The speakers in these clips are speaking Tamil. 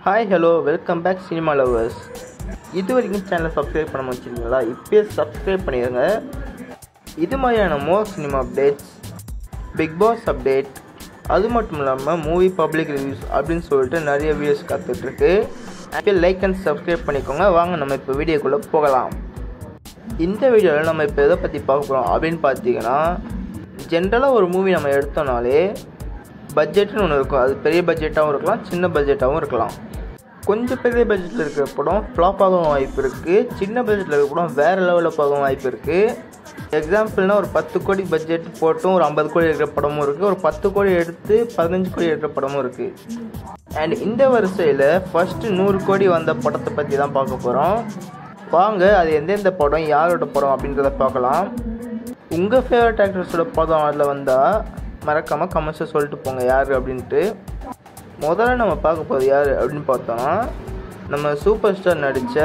hi hello welcome back cinema lovers இது வரைக்கும் சேனலை சப்ஸ்கிரைப் பண்ண வச்சுருக்கீங்களா இப்போயே சப்ஸ்கிரைப் பண்ணிடுங்க இது மாதிரியான more cinema updates Bigg Boss update அது மட்டும் இல்லாமல் மூவி பப்ளிக் ரிவ்யூஸ் அப்படின்னு சொல்லிட்டு நிறைய வீடியோஸ் காத்துட்ருக்கு அப்படியே லைக் அண்ட் சப்ஸ்கிரைப் பண்ணிக்கோங்க வாங்க நம்ம இப்போ வீடியோக்குள்ளே போகலாம் இந்த வீடியோவில் நம்ம இப்போ எதை பற்றி பார்க்க போகிறோம் அப்படின்னு பார்த்தீங்கன்னா ஜென்ரலாக ஒரு மூவி நம்ம எடுத்தோம்னாலே பட்ஜெட்னு ஒன்று இருக்கும் அது பெரிய பட்ஜெட்டாகவும் இருக்கலாம் சின்ன பட்ஜெட்டாகவும் இருக்கலாம் கொஞ்சம் பெரிய பட்ஜெட்டில் இருக்கிற படம் ஃப்ளாப் ஆகவும் வாய்ப்பு இருக்குது சின்ன பட்ஜெட்டில் இருக்கிற படம் வேறு லெவலில் போகவும் வாய்ப்பு இருக்குது எக்ஸாம்பிள்னால் ஒரு பத்து கோடி பட்ஜெட் போட்டும் ஒரு ஐம்பது கோடி இருக்கிற படமும் இருக்குது ஒரு பத்து கோடி எடுத்து பதினஞ்சு கோடி இருக்கிற படமும் இருக்குது அண்ட் இந்த வரிசையில் ஃபஸ்ட்டு நூறு கோடி வந்த படத்தை பற்றி தான் பார்க்க போகிறோம் வாங்க அது எந்தெந்த படம் யாரோட படம் அப்படின்றத பார்க்கலாம் உங்கள் ஃபேவரட் ஆக்டர்ஸோட படம் அதில் வந்தால் மறக்காமல் கமெண்ட்ஸை சொல்லிட்டு போங்க யார் அப்படின்ட்டு முதல்ல நம்ம பார்க்க போகிறது யார் அப்படின்னு பார்த்தோம்னா நம்ம சூப்பர் ஸ்டார் நடித்த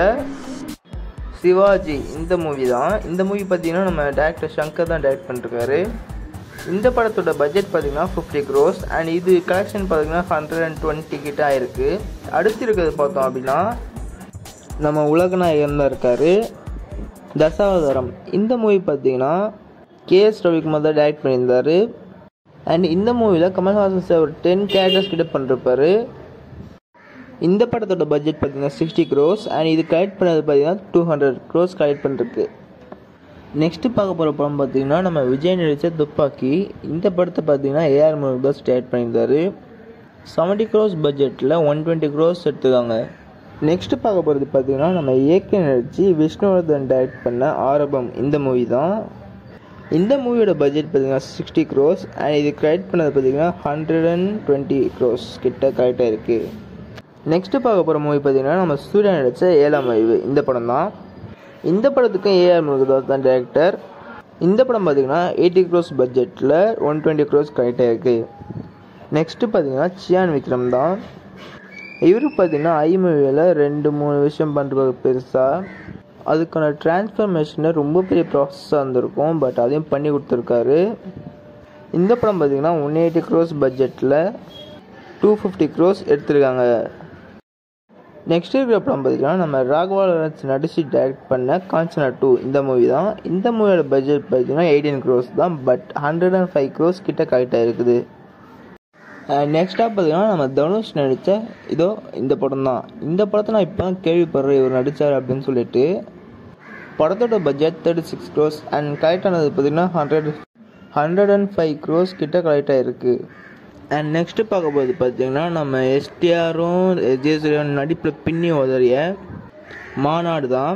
சிவாஜி இந்த மூவி தான் இந்த மூவி பார்த்தீங்கன்னா நம்ம டேரக்டர் சங்கர் தான் டைரக்ட் பண்ணிருக்காரு இந்த படத்தோட பட்ஜெட் பார்த்தீங்கன்னா ஃபிஃப்டி க்ரோஸ் அண்ட் இது கலெக்ஷன் பார்த்தீங்கன்னா ஹண்ட்ரட் அண்ட் டுவெண்ட்டி கிட்ட ஆயிருக்கு அடுத்து இருக்கிறது பார்த்தோம் அப்படின்னா நம்ம உலகநாயகன் தான் இருக்கார் தசாவதாரம் இந்த மூவி பார்த்தீங்கன்னா கேஎஸ் ரவிக்குமார் தான் டைரக்ட் பண்ணியிருந்தார் அண்ட் இந்த மூவியில் கமல்ஹாசன் சார் ஒரு டென் கேரக்டர்ஸ் கிட்ட பண்ணிருப்பாரு இந்த படத்தோட பட்ஜெட் பார்த்தீங்கன்னா சிக்ஸ்டி க்ரோஸ் அண்ட் இது கலெக்ட் பண்ணது பார்த்தீங்கன்னா டூ ஹண்ட்ரட் க்ரோஸ் கலெக்ட் பண்ணிருக்கு நெக்ஸ்ட்டு பார்க்க போகிற படம் பார்த்தீங்கன்னா நம்ம விஜய் நடித்த துப்பாக்கி இந்த படத்தை பார்த்தீங்கன்னா ஏஆர் மூவி தான் ஸ்டேட் பண்ணியிருந்தாரு செவன்ட்டி க்ரோஸ் பட்ஜெட்டில் ஒன் டுவெண்ட்டி க்ரோஸ் எடுத்துக்காங்க நெக்ஸ்ட்டு பார்க்க போகிறது பார்த்தீங்கன்னா நம்ம ஏகே நடித்து விஷ்ணுவர்தன் டைரக்ட் பண்ண ஆரம்பம் இந்த மூவி தான் இந்த மூவியோட பட்ஜெட் பார்த்தீங்கன்னா சிக்ஸ்டி க்ரோஸ் அண்ட் இது கலெக்ட் பண்ணது பார்த்தீங்கன்னா ஹண்ட்ரட் அண்ட் டுவெண்ட்டி க்ரோஸ் கிட்ட கரெக்டாக இருக்குது நெக்ஸ்ட்டு பார்க்க போகிற மூவி பார்த்தீங்கன்னா நம்ம சூர்யா நடித்த ஏழாம் அறிவு இந்த படம் தான் இந்த படத்துக்கும் ஏஆர் முருகதாஸ் தான் டேரக்டர் இந்த படம் பார்த்தீங்கன்னா எயிட்டி க்ரோஸ் பட்ஜெட்டில் ஒன் டுவெண்ட்டி க்ரோஸ் கரெக்டாக இருக்குது நெக்ஸ்ட்டு பார்த்தீங்கன்னா சியான் விக்ரம் தான் இவருக்கு பார்த்தீங்கன்னா ஐ மூவியில் ரெண்டு மூணு விஷயம் பண்ணுறது பெருசாக அதுக்கான டிரான்ஸ்ஃபர்மேஷனை ரொம்ப பெரிய ப்ராசஸாக இருந்திருக்கும் பட் அதையும் பண்ணி கொடுத்துருக்காரு இந்த படம் பார்த்தீங்கன்னா ஒன் எயிட்டி க்ரோஸ் பட்ஜெட்டில் டூ ஃபிஃப்டி க்ரோஸ் எடுத்திருக்காங்க நெக்ஸ்ட் இருக்கிற படம் பார்த்தீங்கன்னா நம்ம ராகவா லாரன்ஸ் நடிச்சு டைரக்ட் பண்ண காஞ்சனா டூ இந்த மூவி தான் இந்த மூவியோட பட்ஜெட் பார்த்தீங்கன்னா எயிட்டீன் க்ரோஸ் தான் but hundred and five crores கிட்ட கரெக்டாக இருக்குது நெக்ஸ்ட்டாக பார்த்தீங்கன்னா நம்ம தனுஷ் நடித்த இதோ இந்த படம் தான் இந்த படத்தை நான் இப்போ தான் கேள்விப்படுறேன் இவர் நடித்தார் அப்படின்னு சொல்லிட்டு படத்தோட budget thirty six crores and collect ஆனது பார்த்தீங்கன்னா hundred hundred and five crores கிட்ட கலெக்ட் ஆகிருக்கு அண்ட் நெக்ஸ்ட்டு பார்க்க போது பார்த்தீங்கன்னா நம்ம எஸ்டிஆரும் ஜெயசூரியன் நடிப்பில் பின்னி உதறிய மாநாடு தான்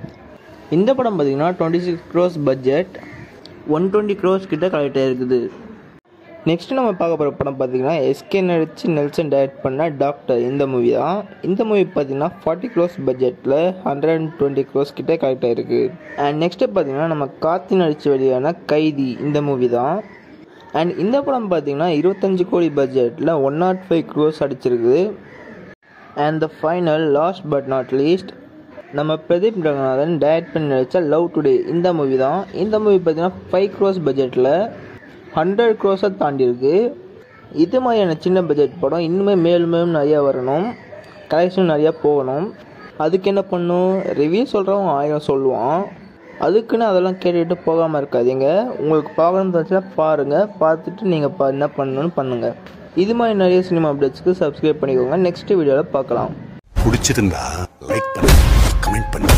இந்த படம் பார்த்தீங்கன்னா twenty six crores budget one twenty crores கிட்ட கலெக்ட் ஆகிருக்குது நெக்ஸ்ட் நம்ம பார்க்க போகிற படம் பார்த்தீங்கன்னா எஸ்கே நடித்து நெல்சன் டைரக்ட் பண்ண டாக்டர் இந்த மூவி தான் இந்த மூவி பார்த்தீங்கன்னா ஃபார்ட்டி க்ரோஸ் பட்ஜெட்டில் ஹண்ட்ரட் அண்ட் டுவெண்ட்டி க்ரோஸ் கிட்ட கரெக்ட் ஆகிருக்கு அண்ட் நெக்ஸ்ட்டு பார்த்தீங்கன்னா நம்ம கார்த்தி நடித்த வெளியான கைதி இந்த மூவி தான் அண்ட் இந்த படம் பார்த்தீங்கன்னா இருபத்தஞ்சு கோடி பட்ஜெட்டில் ஒன் நாட் ஃபைவ் க்ரோஸ் அடிச்சிருக்குது and the final last but not least நம்ம பிரதீப் ரங்கநாதன் டைரக்ட் பண்ணி நடித்த லவ் டுடே இந்த மூவி தான் இந்த மூவி பார்த்தீங்கன்னா ஃபைவ் க்ரோஸ் பட்ஜெட்டில் ஹண்ட்ரட் க்ரோஸை தாண்டியிருக்கு இது மாதிரியான சின்ன பட்ஜெட் படம் இன்னுமே மேலும் மேலும் நிறையா வரணும் கலெக்ஷன் நிறையா போகணும் அதுக்கு என்ன பண்ணும் ரிவ்யூ சொல்கிறவன் ஆயிரம் சொல்லுவான் அதுக்குன்னு அதெல்லாம் கேட்டுட்டு போகாமல் இருக்காதீங்க உங்களுக்கு பார்க்கணும்னு தோணுச்சுன்னா பாருங்கள் பார்த்துட்டு நீங்கள் பா என்ன பண்ணணும்னு பண்ணுங்கள் இது மாதிரி நிறைய சினிமா அப்டேட்ஸ்க்கு சப்ஸ்கிரைப் பண்ணிக்கோங்க நெக்ஸ்ட் வீடியோவில் பார்க்கலாம் பிடிச்சிருந்தா லைக் பண்ணு கமெண்ட் பண்ணு